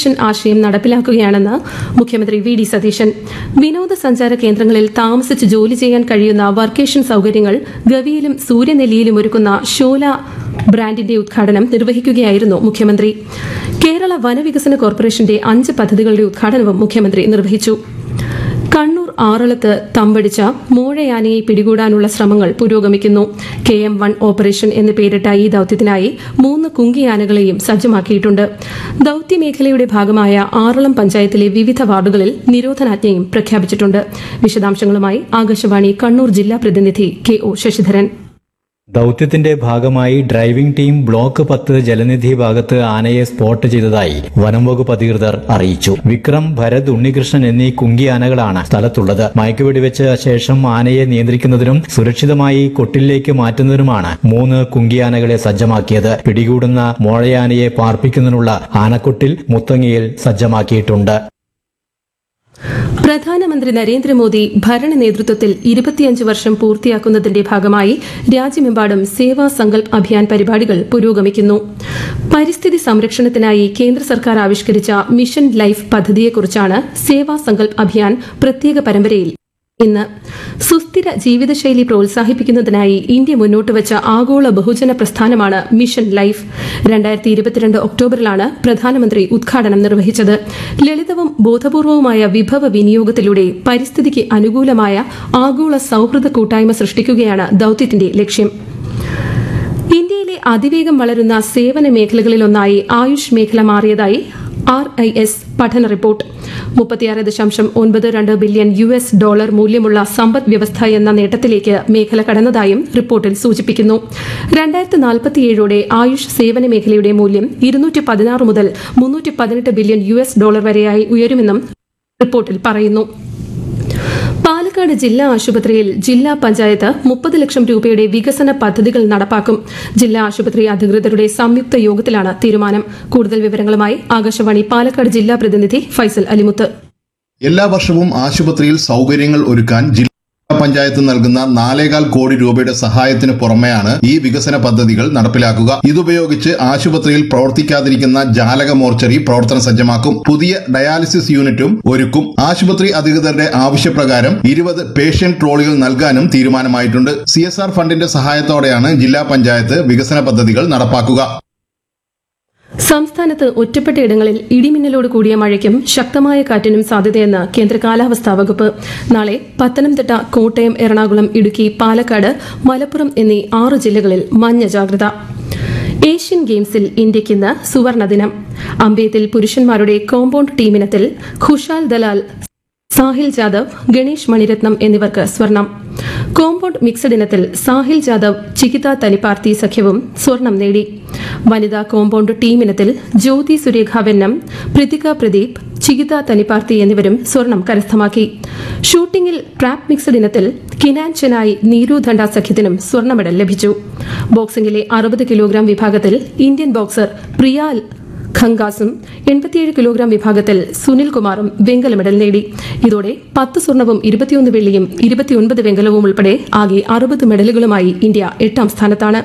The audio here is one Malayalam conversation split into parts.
മിഷൻ ആശയം നടപ്പിലാക്കുകയാണെന്ന് മുഖ്യമന്ത്രി വി ഡി സതീശൻ വിനോദസഞ്ചാര കേന്ദ്രങ്ങളിൽ താമസിച്ച് ജോലി ചെയ്യാൻ കഴിയുന്ന വർക്കേഷൻ സൌകര്യങ്ങൾ ഗവിയിലും സൂര്യനെല്ലിയിലും ഒരുക്കുന്ന ഷോല ബ്രാൻഡിന്റെ ഉദ്ഘാടനം നിർവഹിക്കുകയായിരുന്നു മുഖ്യമന്ത്രി കേരള വനവികസന കോർപ്പറേഷന്റെ അഞ്ച് പദ്ധതികളുടെ ഉദ്ഘാടനവും മുഖ്യമന്ത്രി നിർവഹിച്ചു കണ്ണൂർ ആറളത്ത് തമ്പടിച്ച മോഴയാനയെ പിടികൂടാനുള്ള ശ്രമങ്ങൾ പുരോഗമിക്കുന്നു കെ എം വൺ ഓപ്പറേഷൻ എന്ന് പേരിട്ട ഈ ദൌത്യത്തിനായി മൂന്ന് കുങ്കിയാനകളെയും സജ്ജമാക്കിയിട്ടുണ്ട് ദൌത്യമേഖലയുടെ ഭാഗമായ ആറളം പഞ്ചായത്തിലെ വിവിധ വാർഡുകളിൽ നിരോധനാജ്ഞയും പ്രഖ്യാപിച്ചിട്ടുണ്ട് വിശദാംശങ്ങളുമായി ആകാശവാണി കണ്ണൂർ ജില്ലാ പ്രതിനിധി കെ ഒ ശശിധരൻ ദൌത്യത്തിന്റെ ഭാഗമായി ഡ്രൈവിംഗ് ടീം ബ്ലോക്ക് പത്ത് ജലനിധി ഭാഗത്ത് ആനയെ സ്പോട്ട് ചെയ്തതായി വനം വകുപ്പ് അധികൃതർ അറിയിച്ചു വിക്രം ഭരത് ഉണ്ണികൃഷ്ണൻ എന്നീ കുങ്കി ആനകളാണ് സ്ഥലത്തുള്ളത് മയക്കുവെടിവെച്ച ശേഷം ആനയെ നിയന്ത്രിക്കുന്നതിനും സുരക്ഷിതമായി കൊട്ടിലേക്ക് മാറ്റുന്നതിനുമാണ് മൂന്ന് കുങ്കിയാനകളെ സജ്ജമാക്കിയത് പിടികൂടുന്ന മോഴയാനയെ പാർപ്പിക്കുന്നതിനുള്ള ആനക്കൊട്ടിൽ മുത്തങ്ങയിൽ സജ്ജമാക്കിയിട്ടുണ്ട് പ്രധാനമന്ത്രി നരേന്ദ്രമോദി ഭരണ നേതൃത്വത്തിൽ ഇരുപത്തിയഞ്ച് വർഷം പൂർത്തിയാക്കുന്നതിന്റെ ഭാഗമായി രാജ്യമെമ്പാടും സേവാ സങ്കൽപ് അഭിയാൻ പരിപാടികൾ പുരോഗമിക്കുന്നു പരിസ്ഥിതി സംരക്ഷണത്തിനായി കേന്ദ്ര സർക്കാർ ആവിഷ്കരിച്ച മിഷൻ ലൈഫ് പദ്ധതിയെക്കുറിച്ചാണ് സേവാ സങ്കൽപ് അഭിയാൻ പ്രത്യേക പരമ്പരയിൽ ഇന്ന് സുസ്ഥിര ജീവിതശൈലി പ്രോത്സാഹിപ്പിക്കുന്നതിനായി ഇന്ത്യ മുന്നോട്ട് വച്ച ആഗോള ബഹുജന പ്രസ്ഥാനമാണ് മിഷൻ ലൈഫ് രണ്ടായിരത്തി ഇരുപത്തിരണ്ട് ഒക്ടോബറിലാണ് പ്രധാനമന്ത്രി ഉദ്ഘാടനം നിർവഹിച്ചത് ലളിതവും ബോധപൂർവവുമായ വിഭവ വിനിയോഗത്തിലൂടെ പരിസ്ഥിതിക്ക് അനുകൂലമായ ആഗോള സൌഹൃദ കൂട്ടായ്മ സൃഷ്ടിക്കുകയാണ് ദൌത്യത്തിന്റെ ലക്ഷ്യം ഇന്ത്യയിലെ അതിവേഗം വളരുന്ന സേവന മേഖലകളിലൊന്നായി ആയുഷ് മേഖല മാറിയതായി ആർ ഐ എസ് പഠന റിപ്പോർട്ട് മുപ്പത്തിയാറ് ദശാംശം ഒൻപത് രണ്ട് ബില്യൺ യു എസ് ഡോളർ മൂല്യമുള്ള സമ്പദ് വ്യവസ്ഥ എന്ന നേട്ടത്തിലേക്ക് മേഖല കടന്നതായും റിപ്പോർട്ടിൽ സൂചിപ്പിക്കുന്നു രണ്ടായിരത്തി നാൽപ്പത്തിയേഴോടെ ആയുഷ് സേവന മേഖലയുടെ മൂല്യം ഇരുന്നൂറ്റി പതിനാറ് മുതൽ മുന്നൂറ്റി പതിനെട്ട് ബില്യൺ യു എസ് ഡോളർ വരെയായി ഉയരുമെന്നും റിപ്പോർട്ടിൽ പറയുന്നു പാലക്കാട് ജില്ലാ ആശുപത്രിയിൽ ജില്ലാ പഞ്ചായത്ത് മുപ്പത് ലക്ഷം രൂപയുടെ വികസന പദ്ധതികൾ നടപ്പാക്കും ജില്ലാ ആശുപത്രി അധികൃതരുടെ സംയുക്ത യോഗത്തിലാണ് തീരുമാനം കൂടുതൽ വിവരങ്ങളുമായി ആകാശവാണി പാലക്കാട് ജില്ലാ പ്രതിനിധി ഫൈസൽ അലിമുത്ത് എല്ലാ വർഷവും ആശുപത്രിയിൽ സൗകര്യങ്ങൾ ഒരുക്കാൻ ജില്ലാ പഞ്ചായത്ത് നൽകുന്ന നാലേകാൽ കോടി രൂപയുടെ സഹായത്തിന് പുറമെയാണ് ഈ വികസന പദ്ധതികൾ നടപ്പിലാക്കുക ഇതുപയോഗിച്ച് ആശുപത്രിയിൽ പ്രവർത്തിക്കാതിരിക്കുന്ന ജാലക മോർച്ചറി പ്രവർത്തന സജ്ജമാക്കും പുതിയ ഡയാലിസിസ് യൂണിറ്റും ഒരുക്കും ആശുപത്രി അധികൃതരുടെ ആവശ്യപ്രകാരം ഇരുപത് പേഷ്യന്റ് ട്രോളികൾ നൽകാനും തീരുമാനമായിട്ടുണ്ട് സി ഫണ്ടിന്റെ സഹായത്തോടെയാണ് ജില്ലാ പഞ്ചായത്ത് വികസന പദ്ധതികൾ നടപ്പാക്കുക സംസ്ഥാനത്ത് ഒറ്റപ്പെട്ടയിടങ്ങളിൽ ഇടിമിന്നലോട് കൂടിയ മഴയ്ക്കും ശക്തമായ കാറ്റിനും സാധ്യതയെന്ന് കേന്ദ്ര കാലാവസ്ഥാ വകുപ്പ് നാളെ പത്തനംതിട്ട കോട്ടയം എറണാകുളം ഇടുക്കി പാലക്കാട് മലപ്പുറം എന്നീ ആറ് ജില്ലകളിൽ മഞ്ഞ ജാഗ്രത ഏഷ്യൻ ഗെയിംസിൽ ഇന്ത്യയ്ക്ക് ഇന്ന് സുവർണ ദിനം അമ്പയത്തിൽ പുരുഷന്മാരുടെ കോമ്പൌണ്ട് ടീമിനത്തിൽ ഖുഷാൽ ദലാൽ സാഹിൽ ജാദവ് ഗണേഷ് മണിരത്നം എന്നിവർക്ക് സ്വർണം കോമ്പൌണ്ട് മിക്സഡ് ഇനത്തിൽ സാഹിൽ ജാദവ് ചികിത തനിപ്പാർത്തി സഖ്യവും സ്വർണം നേടി വനിതാ കോമ്പൌണ്ട് ടീമിനത്തിൽ ജ്യോതി സുരേഖ വെന്നം പ്രതിക പ്രദീപ് ചികിത തനിപ്പാർത്തി എന്നിവരും സ്വർണം കരസ്ഥമാക്കി ഷൂട്ടിംഗിൽ ട്രാപ്പ് മിക്സഡ് ഇനത്തിൽ കിനാൻ ചെനായി നീരു ധണ്ട സഖ്യത്തിനും സ്വർണ്ണ മെഡൽ ലഭിച്ചു ബോക്സിംഗിലെ അറുപത് കിലോഗ്രാം വിഭാഗത്തിൽ ഇന്ത്യൻ ബോക്സർ പ്രിയ ഖങ്കാസും എൺപത്തിയേഴ് കിലോഗ്രാം വിഭാഗത്തിൽ സുനിൽ കുമാറും വെങ്കല മെഡൽ നേടി ഇതോടെ പത്ത് സ്വർണവും ഇരുപത്തിയൊന്ന് വെള്ളിയും ഇരുപത്തിയൊൻപത് വെങ്കലവും ഉൾപ്പെടെ ആകെ അറുപത് മെഡലുകളുമായി ഇന്ത്യ എട്ടാം സ്ഥാനത്താണ്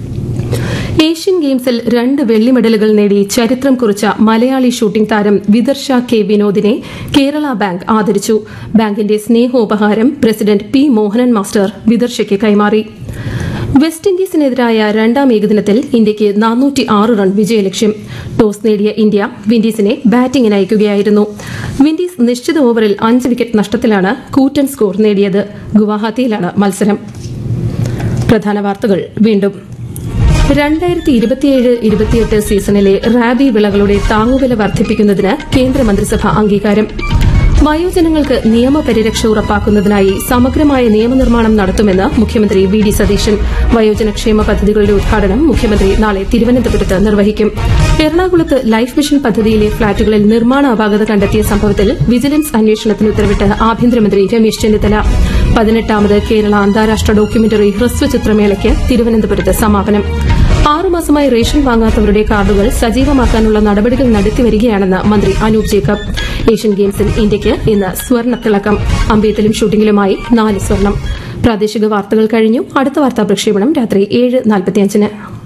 ഏഷ്യൻ ഗെയിംസിൽ രണ്ട് വെള്ളി മെഡലുകൾ നേടി ചരിത്രം കുറിച്ച മലയാളി ഷൂട്ടിംഗ് താരം വിദർശ കെ വിനോദിനെ കേരള ബാങ്ക് ആദരിച്ചു ബാങ്കിന്റെ സ്നേഹോപഹാരം പ്രസിഡന്റ് പി മോഹനൻ മാസ്റ്റർ വിദർശയ്ക്ക് കൈമാറി വെസ്റ്റ് ഇൻഡീസിനെതിരായ രണ്ടാം ഏകദിനത്തിൽ ഇന്ത്യയ്ക്ക് നാനൂറ്റി ആറ് റൺ വിജയലക്ഷ്യം ടോസ് നേടിയ ഇന്ത്യ വിൻഡീസിനെ ബാറ്റിംഗിന് അയക്കുകയായിരുന്നു വിൻഡീസ് നിശ്ചിത ഓവറിൽ അഞ്ച് വിക്കറ്റ് നഷ്ടത്തിലാണ് കൂറ്റൻ സ്കോർ നേടിയത് ഗുവാഹത്തിയിലാണ് മത്സരം പ്രധാന വാർത്തകൾ വീണ്ടും രണ്ടായിരത്തി ഇരുപത്തിയേഴ് ഇരുപത്തിയെട്ട് സീസണിലെ റാബി വിളകളുടെ താങ്ങുവില വർദ്ധിപ്പിക്കുന്നതിന് കേന്ദ്രമന്ത്രിസഭ അംഗീകാരം വയോജനങ്ങൾക്ക് നിയമപരിരക്ഷ ഉറപ്പാക്കുന്നതിനായി സമഗ്രമായ നിയമനിർമ്മാണം നടത്തുമെന്ന് മുഖ്യമന്ത്രി വി ഡി സതീശൻ വയോജനക്ഷേമ പദ്ധതികളുടെ ഉദ്ഘാടനം മുഖ്യമന്ത്രി നാളെ തിരുവനന്തപുരത്ത് നിർവഹിക്കും എറണാകുളത്ത് ലൈഫ് മിഷൻ പദ്ധതിയിലെ ഫ്ളാറ്റുകളിൽ നിർമ്മാണ അപാകത കണ്ടെത്തിയ സംഭവത്തിൽ വിജിലൻസ് അന്വേഷണത്തിന് ഉത്തരവിട്ട് ആഭ്യന്തരമന്ത്രി രമേശ് ചെന്നിത്തല പതിനെട്ടാമത് കേരള അന്താരാഷ്ട്ര ഡോക്യുമെന്ററി ഹ്രസ്വചിത്രമേളയ്ക്ക് തിരുവനന്തപുരത്ത് സമാപനം ആറുമാസമായി റേഷൻ വാങ്ങാത്തവരുടെ കാർഡുകൾ സജീവമാക്കാനുള്ള നടപടികൾ നടത്തിവരികയാണെന്ന് മന്ത്രി അനൂപ് ജേക്കബ് ഏഷ്യൻ ഗെയിംസിൽ ഇന്ത്യയ്ക്ക് ഇന്ന് സ്വർണ്ണത്തിളക്കം അമ്പയത്തിലും ഷൂട്ടിംഗിലുമായി നാല് സ്വർണം പ്രാദേശിക വാർത്തകൾ കഴിഞ്ഞു അടുത്ത വാർത്താ പ്രക്ഷേപണം രാത്രി ഏഴ് നാൽപ്പത്തിയഞ്ചിന്